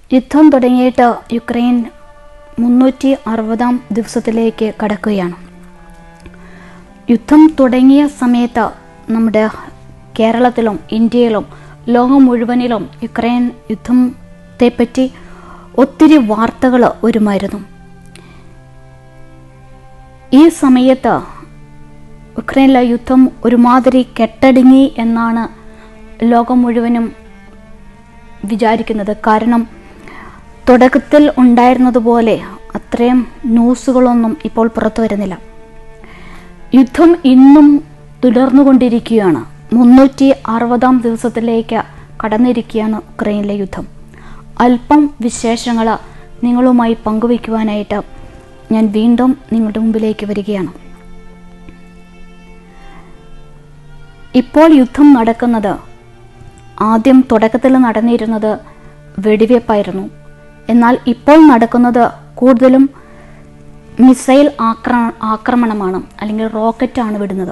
യുദ്ധം തുടങ്ങിയിട്ട് യുക്രൈൻ മുന്നൂറ്റി അറുപതാം ദിവസത്തിലേക്ക് കടക്കുകയാണ് യുദ്ധം തുടങ്ങിയ സമയത്ത് നമ്മുടെ കേരളത്തിലും ഇന്ത്യയിലും ലോകം മുഴുവനിലും യുക്രൈൻ യുദ്ധത്തെപ്പറ്റി ഒത്തിരി വാർത്തകൾ വരുമായിരുന്നു ഈ സമയത്ത് യുക്രൈനിലെ യുദ്ധം ഒരുമാതിരി കെട്ടടങ്ങി എന്നാണ് ലോകം മുഴുവനും വിചാരിക്കുന്നത് കാരണം തുടക്കത്തിൽ ഉണ്ടായിരുന്നതുപോലെ അത്രയും ന്യൂസുകളൊന്നും ഇപ്പോൾ പുറത്തു വരുന്നില്ല യുദ്ധം ഇന്നും തുടർന്നുകൊണ്ടിരിക്കുകയാണ് മുന്നൂറ്റി അറുപതാം ദിവസത്തിലേക്ക് കടന്നിരിക്കുകയാണ് ഉക്രൈനിലെ യുദ്ധം അല്പം വിശേഷങ്ങൾ നിങ്ങളുമായി പങ്കുവയ്ക്കുവാനായിട്ട് ഞാൻ വീണ്ടും നിങ്ങളുടെ മുമ്പിലേക്ക് വരികയാണ് ഇപ്പോൾ യുദ്ധം നടക്കുന്നത് ആദ്യം തുടക്കത്തിൽ നടന്നിരുന്നത് വെടിവെപ്പായിരുന്നു എന്നാൽ ഇപ്പോൾ നടക്കുന്നത് കൂടുതലും മിസൈൽ ആക്ര ആക്രമണമാണ് അല്ലെങ്കിൽ റോക്കറ്റാണ് വിടുന്നത്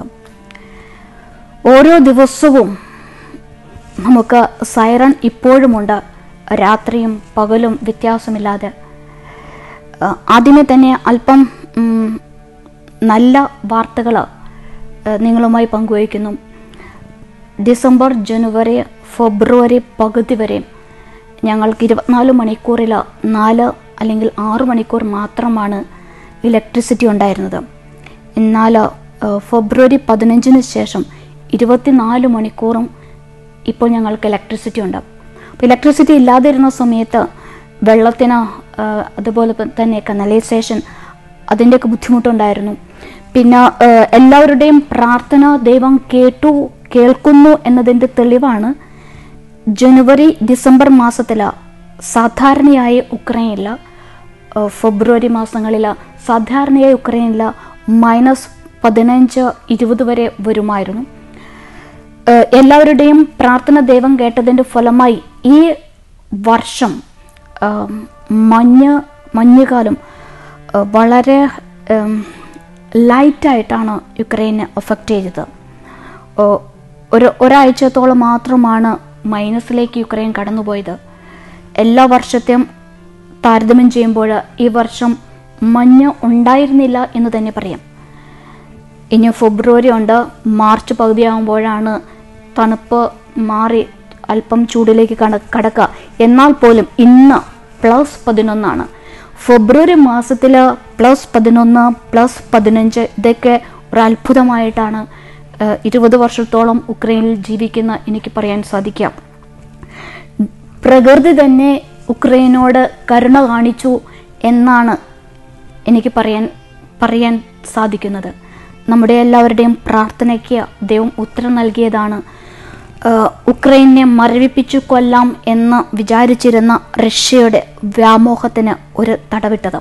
ഓരോ ദിവസവും നമുക്ക് സൈറൺ ഇപ്പോഴുമുണ്ട് രാത്രിയും പകലും വ്യത്യാസമില്ലാതെ ആ, ആദ്യമേ തന്നെ അല്പം ഉം, നല്ല വാർത്തകൾ നിങ്ങളുമായി പങ്കുവയ്ക്കുന്നു ഡിസംബർ ജനുവരി ഫെബ്രുവരി പകുതി വരെ ഞങ്ങൾക്ക് ഇരുപത്തിനാല് മണിക്കൂറിൽ നാല് അല്ലെങ്കിൽ ആറ് മണിക്കൂർ മാത്രമാണ് ഇലക്ട്രിസിറ്റി ഉണ്ടായിരുന്നത് എന്നാൽ ഏഹ്, ഫെബ്രുവരി പതിനഞ്ചിന് ശേഷം ഇരുപത്തിനാല് മണിക്കൂറും ഇപ്പോൾ ഞങ്ങൾക്ക് ഇലക്ട്രിസിറ്റി ഉണ്ട് അപ്പോൾ ഇലക്ട്രിസിറ്റി ഇല്ലാതിരുന്ന സമയത്ത് വെള്ളത്തിന് ഏഹ്, അതുപോലെ തന്നെ കനലൈസേഷൻ അതിൻ്റെയൊക്കെ ബുദ്ധിമുട്ടുണ്ടായിരുന്നു പിന്നെ ഏഹ്, എല്ലാവരുടെയും പ്രാർത്ഥന ദൈവം കേട്ടു കേൾക്കുന്നു എന്നതിൻ്റെ തെളിവാണ് ജനുവരി ഡിസംബർ മാസത്തിൽ സാധാരണയായി ഉക്രൈനിൽ ഏഹ്, ഫെബ്രുവരി മാസങ്ങളിൽ സാധാരണയായി ഉക്രൈനിൽ മൈനസ് പതിനഞ്ച് ഇരുപത് വരെ വരുമായിരുന്നു ഏഹ്, എല്ലാവരുടെയും പ്രാർത്ഥന ദൈവം കേട്ടതിൻ്റെ ഫലമായി ഈ വർഷം ഏഹ്, മഞ്ഞ് മഞ്ഞുകാലം ഏഹ്, വളരെ ഏഹ്, ലൈറ്റായിട്ടാണ് യുക്രൈനെ അഫക്റ്റ് ചെയ്തത് ഓ- ഒരു ഒരാഴ്ചത്തോളം മാത്രമാണ് മൈനസിലേക്ക് യുക്രൈൻ കടന്നുപോയത് എല്ലാ വർഷത്തെയും താരതമ്യം ചെയ്യുമ്പോൾ ഈ വർഷം മഞ്ഞ് ഉണ്ടായിരുന്നില്ല എന്ന് തന്നെ പറയാം ഇനി ഫെബ്രുവരി ഉണ്ട് മാർച്ച് പകുതിയാകുമ്പോഴാണ് തണുപ്പ് മാറി അല്പം ചൂടിലേക്ക് കട കടക്കുക എന്നാൽ പോലും ഇന്ന് പ്ലസ് പതിനൊന്നാണ് ഫെബ്രുവരി മാസത്തിൽ പ്ലസ് പതിനൊന്ന് പ്ലസ് പതിനഞ്ച് ഇതൊക്കെ ഒരു അത്ഭുതമായിട്ടാണ് ഏഹ്, ഇരുപത് വർഷത്തോളം ഉക്രൈനിൽ ജീവിക്കുന്ന എനിക്ക് പറയാൻ സാധിക്കാം പ്രകൃതി തന്നെ ഉക്രൈനോട് കരുണ കാണിച്ചു എന്നാണ് എനിക്ക് പറയാൻ പറയാൻ സാധിക്കുന്നത് നമ്മുടെ എല്ലാവരുടെയും പ്രാർത്ഥനയ്ക്ക് ദൈവം ഉത്തരം നൽകിയതാണ് ഏഹ്, ഉക്രൈനെ മരവിപ്പിച്ചു കൊല്ലാം എന്ന് വിചാരിച്ചിരുന്ന റഷ്യയുടെ വ്യാമോഹത്തിന് ഒരു തടവിട്ടത്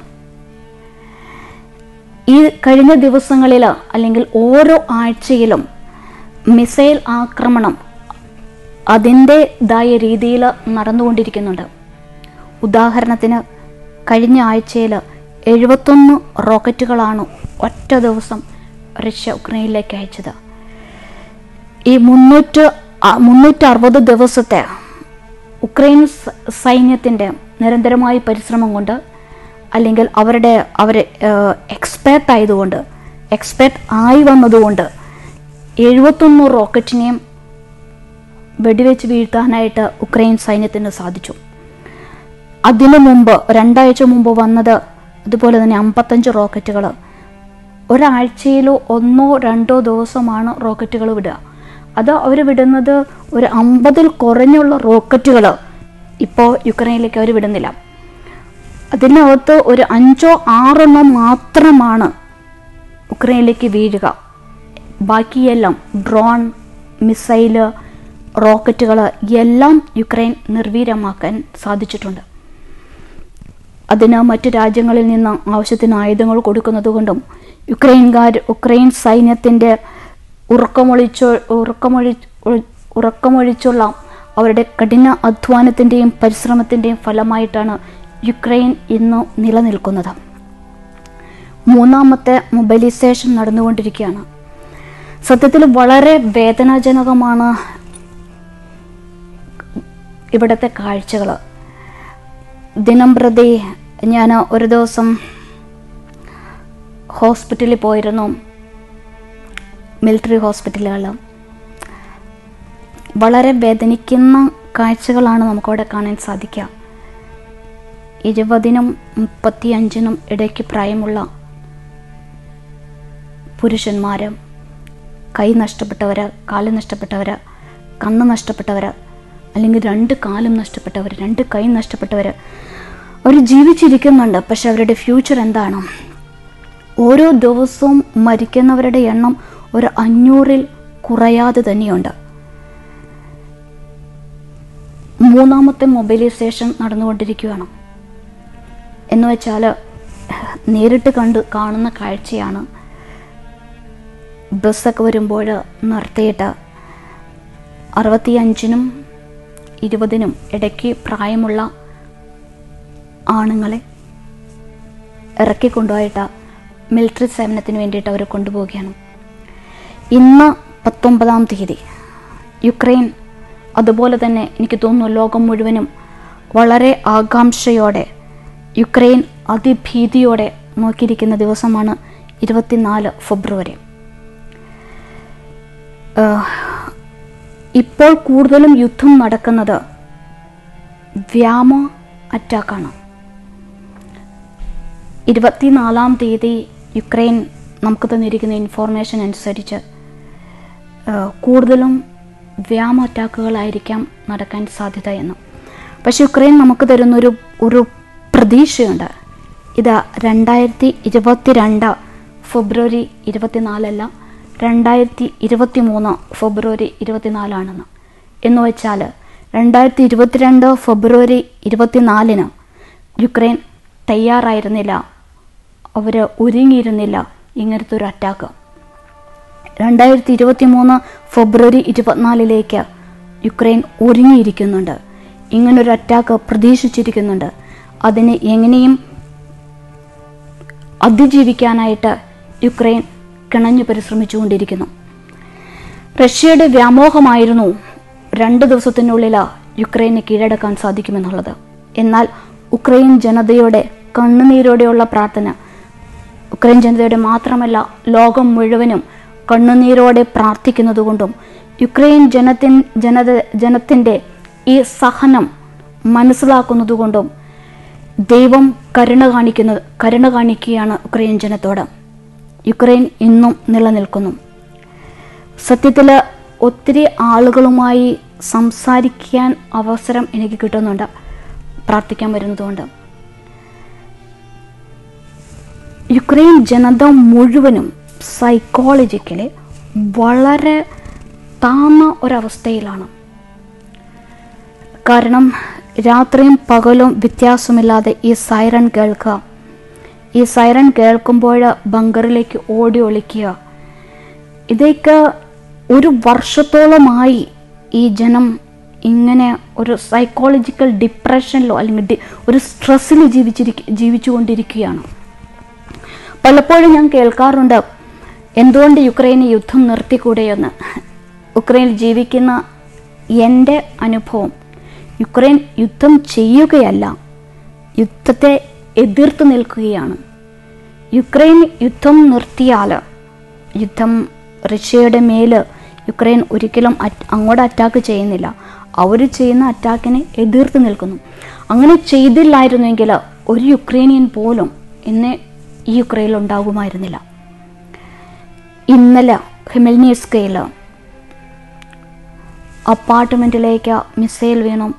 ഈ കഴിഞ്ഞ ദിവസങ്ങളിൽ അല്ലെങ്കിൽ ഓരോ ആഴ്ചയിലും മിസൈൽ ആക്രമണം അതിൻ്റെതായ രീതിയിൽ നടന്നുകൊണ്ടിരിക്കുന്നുണ്ട് ഉദാഹരണത്തിന് കഴിഞ്ഞ ആഴ്ചയിൽ എഴുപത്തൊന്ന് റോക്കറ്റുകളാണ് ഒറ്റ ദിവസം റഷ്യ ഉക്രൈനിലേക്ക് അയച്ചത് ഈ മുന്നൂറ്റ് മുന്നൂറ്റി അറുപത് ദിവസത്തെ ഉക്രൈൻ സ- സൈന്യത്തിൻ്റെ നിരന്തരമായ പരിശ്രമം കൊണ്ട് അല്ലെങ്കിൽ അവരുടെ അവർ എക്സ്പേർട്ട് ആയതുകൊണ്ട് എക്സ്പേർട്ട് ആയി വന്നതുകൊണ്ട് എഴുപത്തൊന്ന് റോക്കറ്റിനെയും വെടിവെച്ച് വീഴ്ത്താനായിട്ട് ഉക്രൈൻ സൈന്യത്തിന് സാധിച്ചു അതിനു മുമ്പ് രണ്ടാഴ്ച മുമ്പ് വന്നത് അതുപോലെ തന്നെ അമ്പത്തഞ്ച് റോക്കറ്റുകൾ ഒരാഴ്ചയിലോ ഒന്നോ രണ്ടോ ദിവസമാണ് റോക്കറ്റുകൾ വിടുക അത് അവർ വിടുന്നത് ഒരു അമ്പതിൽ കുറഞ്ഞുള്ള റോക്കറ്റുകൾ ഇപ്പോൾ യുക്രൈനിലേക്ക് അവർ വിടുന്നില്ല അതിനകത്ത് ഒരു അഞ്ചോ ആറെണ്ണം മാത്രമാണ് ഉക്രൈനിലേക്ക് വീഴുക ബാക്കിയെല്ലാം ഡ്രോൺ മിസൈല് റോക്കറ്റുകൾ എല്ലാം യുക്രൈൻ നിർവീര്യമാക്കാൻ സാധിച്ചിട്ടുണ്ട് അതിന് മറ്റു രാജ്യങ്ങളിൽ നിന്ന് ആവശ്യത്തിന് ആയുധങ്ങൾ കൊടുക്കുന്നതുകൊണ്ടും യുക്രൈൻകാർ ഉക്രൈൻ സൈന്യത്തിൻ്റെ ഉറക്കമൊളിച്ചോ ഉറക്കമൊഴി ഒഴി- ഉറക്കമൊഴിച്ചുള്ള അവരുടെ കഠിന അധ്വാനത്തിൻ്റെയും പരിശ്രമത്തിൻ്റെയും ഫലമായിട്ടാണ് യുക്രൈൻ ഇന്ന് നിലനിൽക്കുന്നത് മൂന്നാമത്തെ മൊബൈലൈസേഷൻ നടന്നുകൊണ്ടിരിക്കുകയാണ് സത്യത്തിൽ വളരെ വേദനാജനകമാണ് ഇവിടുത്തെ കാഴ്ചകൾ ദിനം പ്രതി ഞാൻ ഒരു ദിവസം ഹോസ്പിറ്റലിൽ പോയിരുന്നു മിലിറ്ററി ഹോസ്പിറ്റലുകൾ വളരെ വേദനിക്കുന്ന കാഴ്ചകളാണ് നമുക്കവിടെ കാണാൻ സാധിക്കുക ഇരുപതിനും മുപ്പത്തി അഞ്ചിനും ഇടയ്ക്ക് പ്രായമുള്ള പുരുഷന്മാർ കൈ നഷ്ടപ്പെട്ടവർ കാല് നഷ്ടപ്പെട്ടവർ കണ്ണ് നഷ്ടപ്പെട്ടവർ അല്ലെങ്കിൽ രണ്ട് കാലും നഷ്ടപ്പെട്ടവർ രണ്ട് കൈ നഷ്ടപ്പെട്ടവർ അവർ ജീവിച്ചിരിക്കുന്നുണ്ട് പക്ഷെ അവരുടെ ഫ്യൂച്ചർ എന്താണ് ഓരോ ദിവസവും മരിക്കുന്നവരുടെ എണ്ണം ഒരു അഞ്ഞൂറിൽ കുറയാതെ തന്നെയുണ്ട് മൂന്നാമത്തെ മൊബൈലൈസേഷൻ നടന്നുകൊണ്ടിരിക്കുകയാണ് എന്ന് വെച്ചാൽ നേരിട്ട് കണ്ട് കാണുന്ന കാഴ്ചയാണ് ബസ്സൊക്കെ വരുമ്പോൾ നിർത്തിയിട്ട് അറുപത്തിയഞ്ചിനും ഇരുപതിനും ഇടയ്ക്ക് പ്രായമുള്ള ആണുങ്ങളെ ഇറക്കി കൊണ്ടുപോയിട്ട് മിലിറ്ററി സേവനത്തിന് വേണ്ടിയിട്ട് അവർ കൊണ്ടുപോവുകയാണ് ഇന്ന് പത്തൊമ്പതാം തീയതി യുക്രൈൻ അതുപോലെ തന്നെ എനിക്ക് തോന്നുന്നു ലോകം മുഴുവനും വളരെ ആകാംക്ഷയോടെ യുക്രൈൻ അതിഭീതിയോടെ നോക്കിയിരിക്കുന്ന ദിവസമാണ് ഇരുപത്തിനാല് ഫെബ്രുവരി ആഹ്, ഇപ്പോൾ കൂടുതലും യുദ്ധം നടക്കുന്നത് വ്യാമ അറ്റാക്കാണ് ഇരുപത്തിനാലാം തീയതി യുക്രൈൻ നമുക്ക് തന്നിരിക്കുന്ന ഇൻഫോർമേഷൻ അനുസരിച്ച് ആഹ്, കൂടുതലും വ്യാമ അറ്റാക്കുകളായിരിക്കാം നടക്കാൻ സാധ്യത എന്ന് പക്ഷെ യുക്രൈൻ നമുക്ക് തരുന്നൊരു ഒരു പ്രതീക്ഷയുണ്ട് ഇത് രണ്ടായിരത്തി ഇരുപത്തി രണ്ട് ഫെബ്രുവരി ഇരുപത്തിനാലല്ല രണ്ടായിരത്തി ഇരുപത്തി മൂന്ന് ഫെബ്രുവരി ഇരുപത്തിനാലാണെന്ന് എന്ന് വെച്ചാൽ രണ്ടായിരത്തി ഇരുപത്തിരണ്ട് ഫെബ്രുവരി ഇരുപത്തിനാലിന് യുക്രൈൻ തയ്യാറായിരുന്നില്ല അവർ ഒരുങ്ങിയിരുന്നില്ല ഇങ്ങനത്തെ ഒരു അറ്റാക്ക് രണ്ടായിരത്തി ഇരുപത്തി മൂന്ന് ഫെബ്രുവരി ഇരുപത്തിനാലിലേക്ക് യുക്രൈൻ ഒരുങ്ങിയിരിക്കുന്നുണ്ട് ഇങ്ങനൊരു അറ്റാക്ക് പ്രതീക്ഷിച്ചിരിക്കുന്നുണ്ട് അതിനെ എങ്ങനെയും അതിജീവിക്കാനായിട്ട് യുക്രൈൻ കിണഞ്ഞു പരിശ്രമിച്ചുകൊണ്ടിരിക്കുന്നു റഷ്യയുടെ വ്യാമോഹമായിരുന്നു രണ്ട് ദിവസത്തിനുള്ളിൽ യുക്രൈനെ കീഴടക്കാൻ സാധിക്കുമെന്നുള്ളത് എന്നാൽ ഉക്രൈൻ ജനതയുടെ കണ്ണുനീരോടെയുള്ള പ്രാർത്ഥന ഉക്രൈൻ ജനതയുടെ മാത്രമല്ല ലോകം മുഴുവനും കണ്ണുനീരോടെ പ്രാർത്ഥിക്കുന്നതുകൊണ്ടും യുക്രൈൻ ജനത്തിൻ ജനത ജനത്തിൻ്റെ ഈ സഹനം മനസ്സിലാക്കുന്നതുകൊണ്ടും ദൈവം കരുണ കാണിക്കുന്നത് കരുണ കാണിക്കുകയാണ് ഉക്രൈൻ ജനത്തോട് യുക്രൈൻ ഇന്നും നിലനിൽക്കുന്നു സത്യത്തിൽ ഒത്തിരി ആളുകളുമായി സംസാരിക്കാൻ അവസരം എനിക്ക് കിട്ടുന്നുണ്ട് പ്രാർത്ഥിക്കാൻ വരുന്നതുകൊണ്ട് യുക്രൈൻ ജനത മുഴുവനും സൈക്കോളജിക്കലി വളരെ താന്ന ഒരവസ്ഥയിലാണ് കാരണം രാത്രിയും പകലും വ്യത്യാസമില്ലാതെ ഈ സൈറൺ കേൾക്കുക ഈ സൈറൺ കേൾക്കുമ്പോൾ ബങ്കറിലേക്ക് ഓടി ഒളിക്കുക ഇതൊക്കെ ഒരു വർഷത്തോളമായി ഈ ജനം ഇങ്ങനെ ഒരു സൈക്കോളജിക്കൽ ഡിപ്രഷനിലോ അല്ലെങ്കിൽ ഡി- ഒരു സ്ട്രെസ്സിൽ ജീവിച്ചിരിക്ക ജീവിച്ചുകൊണ്ടിരിക്കുകയാണ് പലപ്പോഴും ഞാൻ കേൾക്കാറുണ്ട് എന്തുകൊണ്ട് യുക്രൈന് യുദ്ധം നിർത്തിക്കൂടെയെന്ന് ഉക്രൈനിൽ ജീവിക്കുന്ന എൻ്റെ അനുഭവം യുക്രൈൻ യുദ്ധം ചെയ്യുകയല്ല യുദ്ധത്തെ എതിർത്ത് നിൽക്കുകയാണ് യുക്രൈൻ യുദ്ധം നിർത്തിയാൽ യുദ്ധം റഷ്യയുടെ മേല് യുക്രൈൻ ഒരിക്കലും അറ്റ് അങ്ങോട്ട് അറ്റാക്ക് ചെയ്യുന്നില്ല അവർ ചെയ്യുന്ന അറ്റാക്കിനെ എതിർത്ത് നിൽക്കുന്നു അങ്ങനെ ചെയ്തില്ലായിരുന്നെങ്കിൽ ഒരു യുക്രൈനിയൻ പോലും ഇന്ന് ഈ യുക്രൈനിൽ ഉണ്ടാകുമായിരുന്നില്ല ഇന്നലെ ഹിമൽനിയസ്കയിൽ അപ്പാർട്ട്മെൻറ്റിലേക്ക് മിസൈൽ വീണു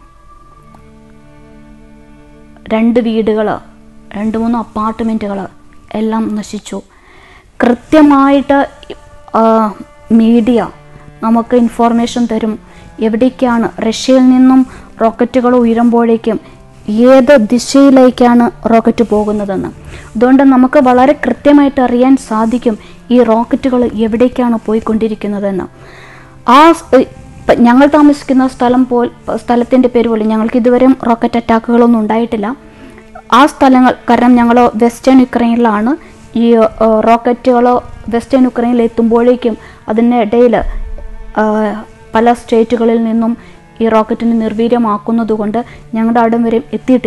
രണ്ട് വീടുകൾ രണ്ട് മൂന്ന് അപ്പാർട്ട്മെൻറ്റുകൾ എല്ലാം നശിച്ചു കൃത്യമായിട്ട് ആ, മീഡിയ നമുക്ക് ഇൻഫോർമേഷൻ തരും എവിടേക്കാണ് റഷ്യയിൽ നിന്നും റോക്കറ്റുകൾ ഉയരുമ്പോഴേക്കും ഏത് ദിശയിലേക്കാണ് റോക്കറ്റ് പോകുന്നതെന്ന് അതുകൊണ്ട് നമുക്ക് വളരെ കൃത്യമായിട്ട് അറിയാൻ സാധിക്കും ഈ റോക്കറ്റുകൾ എവിടേക്കാണ് പോയിക്കൊണ്ടിരിക്കുന്നതെന്ന് ആ സ്- ഇപ്പ ഞങ്ങൾ താമസിക്കുന്ന സ്ഥലം പോൽ സ്ഥലത്തിൻ്റെ പേര് പോലും ഞങ്ങൾക്ക് ഇതുവരെയും റോക്കറ്റ് അറ്റാക്കുകളൊന്നും ഉണ്ടായിട്ടില്ല ആ സ്ഥലങ്ങൾ കാരണം ഞങ്ങൾ വെസ്റ്റേൺ യുക്രൈനിലാണ് ഈ റോക്കറ്റുകൾ വെസ്റ്റേൺ യുക്രൈനിൽ എത്തുമ്പോഴേക്കും അതിനിടയിൽ പല സ്റ്റേറ്റുകളിൽ നിന്നും ഈ റോക്കറ്റിനെ നിർവീര്യമാക്കുന്നത് കൊണ്ട് ഞങ്ങളുടെ അവിടം വരെ എത്തിയിട്ടില്ല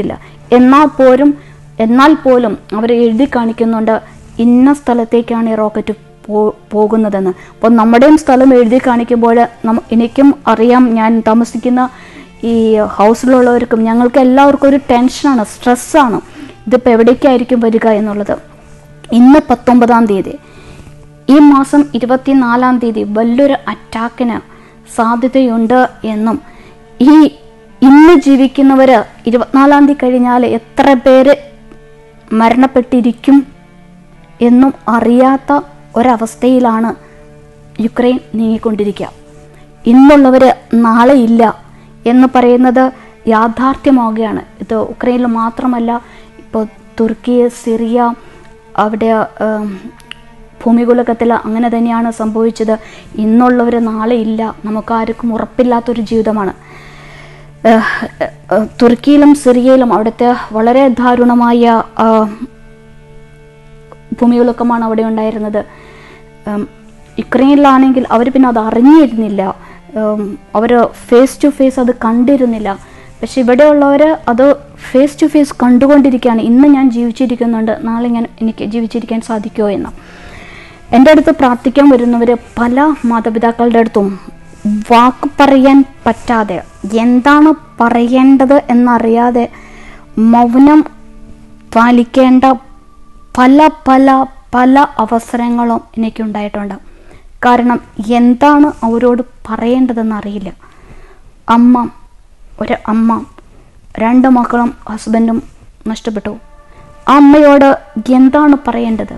എന്നാൽ പോലും എന്നാൽ പോലും അവർ എഴുതി കാണിക്കുന്നുണ്ട് ഇന്ന സ്ഥലത്തേക്കാണ് ഈ റോക്കറ്റ് പോ പോകുന്നതെന്ന് അപ്പോൾ നമ്മുടെയും സ്ഥലം എഴുതി കാണിക്കുമ്പോൾ നമ്മ എനിക്കും അറിയാം ഞാൻ താമസിക്കുന്ന ഈ ഹൗസിലുള്ളവർക്കും ഞങ്ങൾക്ക് എല്ലാവർക്കും ഒരു ടെൻഷനാണ് സ്ട്രെസ്സാണ് ഇതിപ്പോൾ എവിടേക്കായിരിക്കും വരിക എന്നുള്ളത് ഇന്ന് പത്തൊമ്പതാം തീയതി ഈ മാസം ഇരുപത്തിനാലാം തീയതി വലിയൊരു അറ്റാക്കിന് സാധ്യതയുണ്ട് എന്നും ഈ ഇന്ന് ജീവിക്കുന്നവർ ഇരുപത്തിനാലാം തീയതി കഴിഞ്ഞാൽ എത്ര പേര് മരണപ്പെട്ടിരിക്കും എന്നും അറിയാത്ത ഒരവസ്ഥയിലാണ് യുക്രൈൻ നീങ്ങിക്കൊണ്ടിരിക്കുക ഇന്നുള്ളവർ നാളെ ഇല്ല എന്ന് പറയുന്നത് യാഥാർത്ഥ്യമാവുകയാണ് ഇത് ഉക്രൈനിൽ മാത്രമല്ല ഇപ്പോൾ തുർക്കി സിറിയ അവിടെ ഉം, ഭൂമികുലകത്തിൽ അങ്ങനെ തന്നെയാണ് സംഭവിച്ചത് ഇന്നുള്ളവർ നാളെ ഇല്ല നമുക്കാർക്കും ഉറപ്പില്ലാത്തൊരു ജീവിതമാണ് ഏഹ്, ഏഹ്, തുർക്കിയിലും സിറിയയിലും അവിടുത്തെ വളരെ ദാരുണമായ ആ, ഭൂമികുലുക്കമാണ് അവിടെ ഉണ്ടായിരുന്നത് ഉം, യുക്രൈനിലാണെങ്കിൽ അവർ പിന്നെ അത് അറിഞ്ഞിരുന്നില്ല അവർ ഫേസ് ടു ഫേസ് അത് കണ്ടിരുന്നില്ല പക്ഷെ ഇവിടെയുള്ളവർ അത് ഫേസ് ടു ഫേസ് കണ്ടുകൊണ്ടിരിക്കുകയാണ് ഇന്ന് ഞാൻ ജീവിച്ചിരിക്കുന്നുണ്ട് നാളെ ഞാൻ എനിക്ക് ജീവിച്ചിരിക്കാൻ സാധിക്കുമോ എന്ന് എൻ്റെ അടുത്ത് പ്രാർത്ഥിക്കാൻ വരുന്നവർ പല മാതാപിതാക്കളുടെ അടുത്തും വാക്ക് പറയാൻ പറ്റാതെ എന്താണ് പറയേണ്ടത് എന്നറിയാതെ മൗനം പാലിക്കേണ്ട പല പല പല അവസരങ്ങളും എനിക്കുണ്ടായിട്ടുണ്ട് കാരണം എന്താണ് അവരോട് പറയേണ്ടതെന്ന് അറിയില്ല അമ്മ ഒരു അമ്മ രണ്ട് മക്കളും ഹസ്ബൻഡും നഷ്ടപ്പെട്ടു ആ അമ്മയോട് എന്താണ് പറയേണ്ടത്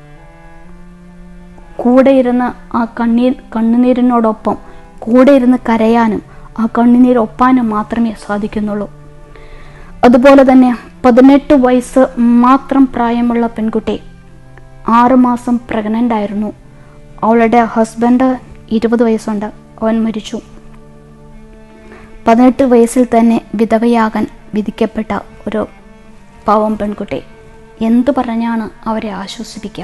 കൂടെ ഇരുന്ന് ആ കണ്ണീർ കണ്ണുനീരിനോടൊപ്പം കൂടെ ഇരുന്ന് കരയാനും ആ കണ്ണുനീർ ഒപ്പാനും മാത്രമേ സാധിക്കുന്നുള്ളൂ അതുപോലെ തന്നെ പതിനെട്ട് വയസ്സ് മാത്രം പ്രായമുള്ള പെൺകുട്ടി ആറുമാസം പ്രഗ്നൻ്റ് ആയിരുന്നു അവളുടെ ഹസ്ബൻഡ് ഇരുപത് വയസ്സുണ്ട് അവൻ മരിച്ചു പതിനെട്ട് വയസ്സിൽ തന്നെ വിധവയാകാൻ വിധിക്കപ്പെട്ട ഒരു പാവം പെൺകുട്ടി എന്തു പറഞ്ഞാണ് അവരെ ആശ്വസിപ്പിക്കുക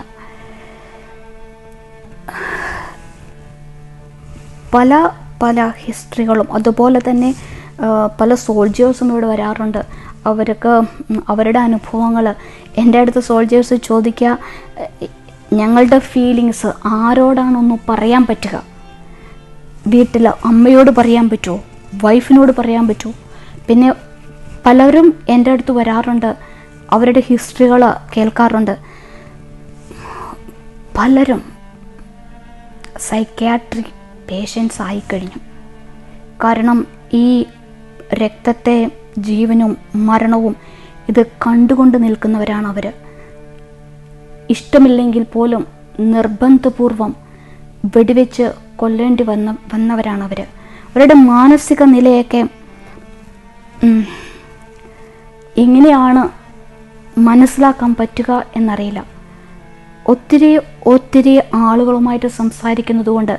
പല പല ഹിസ്റ്ററികളും അതുപോലെ തന്നെ ആ, പല സോൾജേഴ്സും ഇവിടെ വരാറുണ്ട് അവർക്ക് ഉം, അവരുടെ അനുഭവങ്ങൾ എൻ്റെ അടുത്ത് സോൾജേഴ്സ് ചോദിക്കുക "എ, ഞങ്ങളുടെ ഫീലിങ്സ് ആരോടാണൊന്ന് പറയാൻ പറ്റുക വീട്ടിൽ അമ്മയോട് പറയാൻ പറ്റുമോ വൈഫിനോട് പറയാൻ പറ്റുമോ പിന്നെ പലരും എൻ്റെ അടുത്ത് വരാറുണ്ട് അവരുടെ ഹിസ്റ്ററികൾ കേൾക്കാറുണ്ട് പലരും സൈക്യാട്രിക് പേഷ്യൻസ് ആയിക്കഴിഞ്ഞു കാരണം ഈ രക്തത്തെ ജീവനും മരണവും ഇത് കണ്ടുകൊണ്ട് നിൽക്കുന്നവരാണ് അവർ ഇഷ്ടമില്ലെങ്കിൽ പോലും നിർബന്ധപൂർവം വെടിവെച്ച് കൊല്ലേണ്ടി വന്ന വന്നവരാണ് അവർ അവരുടെ മാനസിക നിലയൊക്കെ ഉം, എങ്ങനെയാണ് മനസ്സിലാക്കാൻ പറ്റുക എന്നറിയില്ല ഒത്തിരി ഒത്തിരി ആളുകളുമായിട്ട് സംസാരിക്കുന്നത് കൊണ്ട്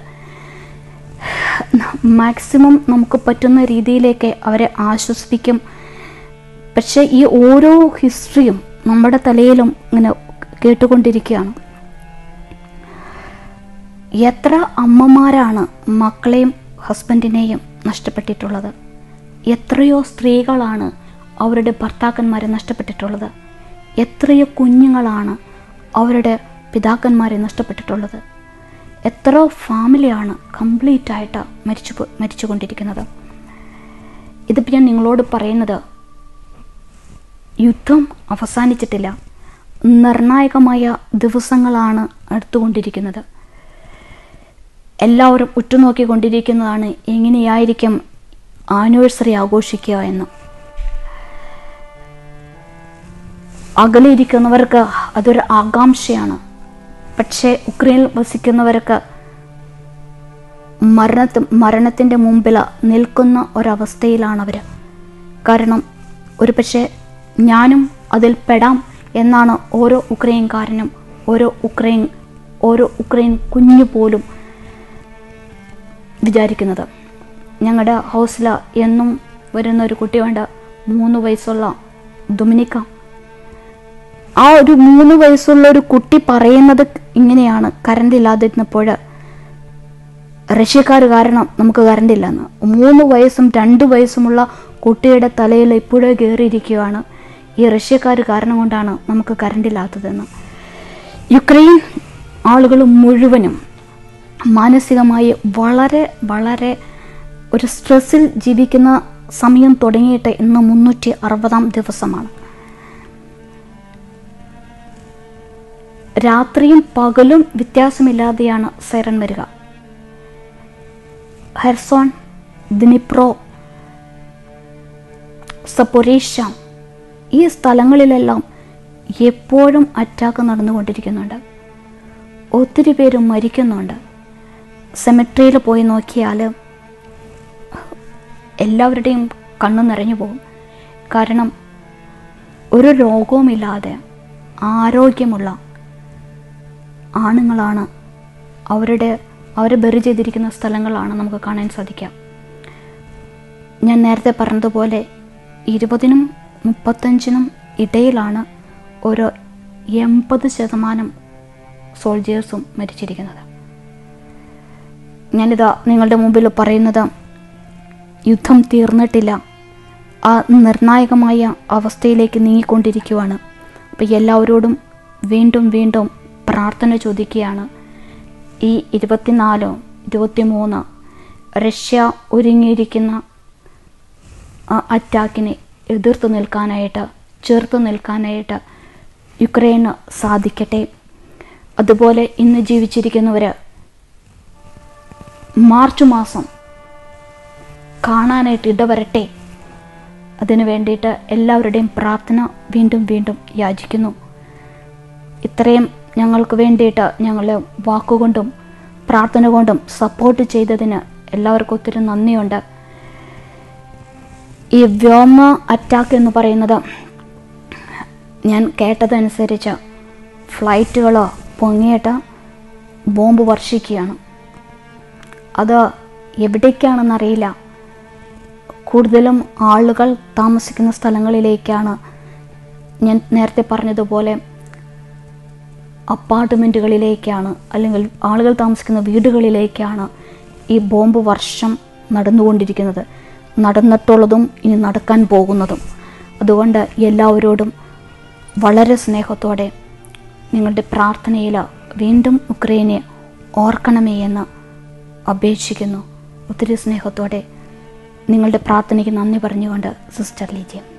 മാക്സിമം നമുക്ക് പറ്റുന്ന രീതിയിലേക്ക് അവരെ ആശ്വസിപ്പിക്കും പക്ഷേ ഈ ഓരോ ഹിസ്റ്ററിയും നമ്മുടെ തലയിലും ഇങ്ങനെ കേട്ടുകൊണ്ടിരിക്കുകയാണ് എത്ര അമ്മമാരാണ് മക്കളെയും ഹസ്ബൻഡിനെയും നഷ്ടപ്പെട്ടിട്ടുള്ളത് എത്രയോ സ്ത്രീകളാണ് അവരുടെ ഭർത്താക്കന്മാരെ നഷ്ടപ്പെട്ടിട്ടുള്ളത് എത്രയോ കുഞ്ഞുങ്ങളാണ് അവരുടെ പിതാക്കന്മാരെ നഷ്ടപ്പെട്ടിട്ടുള്ളത് എത്രയോ ഫാമിലിയാണ് കംപ്ലീറ്റ് ആയിട്ട് മരിച്ചു പോ- മരിച്ചുകൊണ്ടിരിക്കുന്നത് ഇതിപ്പോൾ ഞാൻ നിങ്ങളോട് പറയുന്നത് യുദ്ധം അവസാനിച്ചിട്ടില്ല നിർണായകമായ ദിവസങ്ങളാണ് അടുത്തുകൊണ്ടിരിക്കുന്നത് എല്ലാവരും ഉറ്റുനോക്കിക്കൊണ്ടിരിക്കുന്നതാണ് എങ്ങനെയായിരിക്കും ആനിവേഴ്സറി ആഘോഷിക്കുക എന്ന് അകലിരിക്കുന്നവർക്ക് അതൊരു ആകാംക്ഷയാണ് പക്ഷേ ഉക്രൈനിൽ വസിക്കുന്നവർക്ക് മരണത്തി മരണത്തിൻ്റെ മുമ്പിൽ നിൽക്കുന്ന ഒരവസ്ഥയിലാണ് അവർ കാരണം ഒരു പക്ഷേ ഞാനും അതിൽ പെടാം എന്നാണ് ഓരോ ഉക്രൈൻകാരനും ഓരോ ഉക്രൈൻ ഓരോ ഉക്രൈൻ കുഞ്ഞു പോലും വിചാരിക്കുന്നത് ഞങ്ങളുടെ ഹൗസിൽ എന്നും വരുന്ന ഒരു കുട്ടിയുണ്ട് മൂന്ന് വയസ്സുള്ള ഡൊമിനിക്ക ആ ഒരു മൂന്ന് വയസ്സുള്ള ഒരു കുട്ടി പറയുന്നത് ഇങ്ങനെയാണ് കറണ്ട് ഇല്ലാതിരുന്നപ്പോൾ റഷ്യക്കാർ കാരണം നമുക്ക് കറണ്ട് ഇല്ലെന്ന് മൂന്ന് വയസ്സും രണ്ട് വയസ്സുമുള്ള കുട്ടിയുടെ തലയിൽ ഇപ്പോഴേ കയറിയിരിക്കുകയാണ് ഈ റഷ്യക്കാർ കാരണം കൊണ്ടാണ് നമുക്ക് കറണ്ടില്ലാത്തതെന്ന് യുക്രൈൻ ആളുകൾ മുഴുവനും മാനസികമായി വളരെ വളരെ ഒരു സ്ട്രെസ്സിൽ ജീവിക്കുന്ന സമയം തുടങ്ങിയിട്ട് ഇന്ന് മുന്നൂറ്റി അറുപതാം ദിവസമാണ് രാത്രിയും പകലും വ്യത്യാസമില്ലാതെയാണ് സൈറൺ വരിക ഹെർസോൺ ദിനിപ്രോ സപ്പൊരേഷ ഈ സ്ഥലങ്ങളിലെല്ലാം എപ്പോഴും അറ്റാക്ക് നടന്നുകൊണ്ടിരിക്കുന്നുണ്ട് ഒത്തിരി പേര് മരിക്കുന്നുണ്ട് സെമിട്രിയിൽ പോയി നോക്കിയാൽ എല്ലാവരുടെയും കണ്ണു നിറഞ്ഞു പോകും കാരണം ഒരു രോഗവുമില്ലാതെ ആരോഗ്യമുള്ള ആണുങ്ങളാണ് അവരുടെ അവരെ ബെറി ചെയ്തിരിക്കുന്ന സ്ഥലങ്ങളാണ് നമുക്ക് കാണാൻ സാധിക്കുക ഞാൻ നേരത്തെ പറഞ്ഞതുപോലെ ഇരുപതിനും മുപ്പത്തഞ്ചിനും ഇടയിലാണ് ഓരോ എൺപത് ശതമാനം സോൾജിയേഴ്സും മരിച്ചിരിക്കുന്നത് ഞാനിതാ നിങ്ങളുടെ മുമ്പിൽ പറയുന്നത് യുദ്ധം തീർന്നിട്ടില്ല ആ നിർണായകമായ അവസ്ഥയിലേക്ക് നീങ്ങിക്കൊണ്ടിരിക്കുവാണ് അപ്പോൾ എല്ലാവരോടും വീണ്ടും വീണ്ടും പ്രാർത്ഥന ചോദിക്കുകയാണ് ഈ ഇരുപത്തിനാലോ ഇരുപത്തിമൂന്ന് റഷ്യ ഒരുങ്ങിയിരിക്കുന്ന ആ അറ്റാക്കിനെ എതിർത്ത് നിൽക്കാനായിട്ട് ചേർത്ത് നിൽക്കാനായിട്ട് യുക്രൈന് സാധിക്കട്ടെ അതുപോലെ ഇന്ന് ജീവിച്ചിരിക്കുന്നവർ മാർച്ച് മാസം കാണാനായിട്ട് ഇടവരട്ടെ അതിനു വേണ്ടിയിട്ട് എല്ലാവരുടെയും പ്രാർത്ഥന വീണ്ടും വീണ്ടും യാചിക്കുന്നു ഇത്രയും ഞങ്ങൾക്ക് വേണ്ടിയിട്ട് ഞങ്ങളെ വാക്കുകൊണ്ടും പ്രാർത്ഥന കൊണ്ടും സപ്പോർട്ട് ചെയ്തതിന് എല്ലാവർക്കും ഒത്തിരി നന്ദിയുണ്ട് ഈ വ്യോമ അറ്റാക്ക് എന്ന് പറയുന്നത് ഞാൻ കേട്ടതനുസരിച്ച് ഫ്ലൈറ്റുകൾ പൊങ്ങിയിട്ട് ബോംബ് വർഷിക്കുകയാണ് അത് എവിടേക്കാണെന്നറിയില്ല കൂടുതലും ആളുകൾ താമസിക്കുന്ന സ്ഥലങ്ങളിലേക്കാണ് ഞാൻ നേരത്തെ പറഞ്ഞതുപോലെ അപ്പാർട്ട്മെൻറ്റുകളിലേക്കാണ് അല്ലെങ്കിൽ ആളുകൾ താമസിക്കുന്ന വീടുകളിലേക്കാണ് ഈ ബോംബ് വർഷം നടന്നുകൊണ്ടിരിക്കുന്നത് നടന്നിട്ടുള്ളതും ഇനി നടക്കാൻ പോകുന്നതും അതുകൊണ്ട് എല്ലാവരോടും വളരെ സ്നേഹത്തോടെ നിങ്ങളുടെ പ്രാർത്ഥനയിൽ വീണ്ടും ഉക്രൈനെ ഓർക്കണമേ എന്ന് അപേക്ഷിക്കുന്നു ഒത്തിരി സ്നേഹത്തോടെ നിങ്ങളുടെ പ്രാർത്ഥനയ്ക്ക് നന്ദി പറഞ്ഞുകൊണ്ട് സിസ്റ്റർ ലീജിയം